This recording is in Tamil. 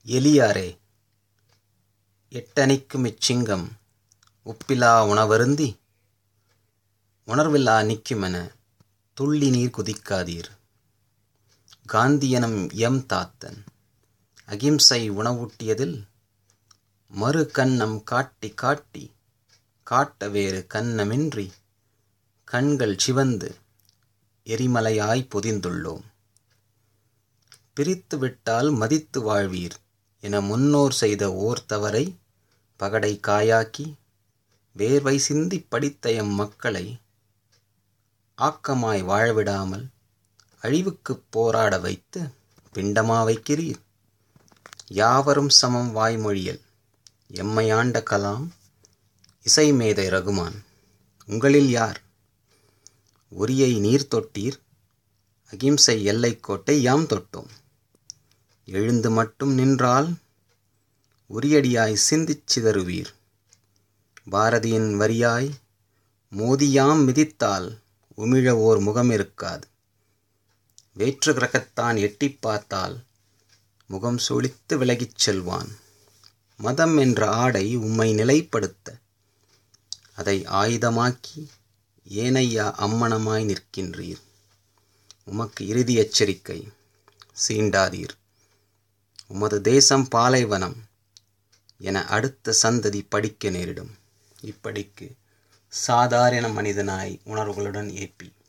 எலியாரே எட்டணிக்கும் இச்சிங்கம் உப்பிலா உணவருந்தி உணர்வில்லா நிற்குமென துள்ளி நீர் குதிக்காதீர் காந்தியனும் எம் தாத்தன் அகிம்சை உணவூட்டியதில் மறு கன்னம் காட்டி காட்டி காட்ட வேறு கன்னமின்றி கண்கள் சிவந்து எரிமலையாய் பொதிந்துள்ளோம் பிரித்து விட்டால் மதித்து வாழ்வீர் என முன்னோர் செய்த ஓர் தவறை பகடை காயாக்கி வேர்வை சிந்தி படித்த எம் மக்களை ஆக்கமாய் வாழவிடாமல் அழிவுக்குப் போராட வைத்து பிண்டமா வைக்கிறீர் யாவரும் சமம் வாய்மொழியல் எம்மையாண்ட கலாம் இசை மேதை ரகுமான் உங்களில் யார் உரியை நீர் தொட்டீர் அகிம்சை எல்லைக்கோட்டை யாம் தொட்டோம் எழுந்து மட்டும் நின்றால் உரியடியாய் சிந்திச் சிதறுவீர் பாரதியின் வரியாய் மோதியாம் மிதித்தால் உமிழ ஓர் முகம் இருக்காது வேற்று கிரகத்தான் எட்டிப் பார்த்தால் முகம் சுளித்து விலகிச் செல்வான் மதம் என்ற ஆடை உம்மை நிலைப்படுத்த அதை ஆயுதமாக்கி ஏனையா அம்மணமாய் நிற்கின்றீர் உமக்கு இறுதி எச்சரிக்கை சீண்டாதீர் உமது தேசம் பாலைவனம் என அடுத்த சந்ததி படிக்க நேரிடும் இப்படிக்கு சாதாரண மனிதனாய் உணர்வுகளுடன் ஏப்பி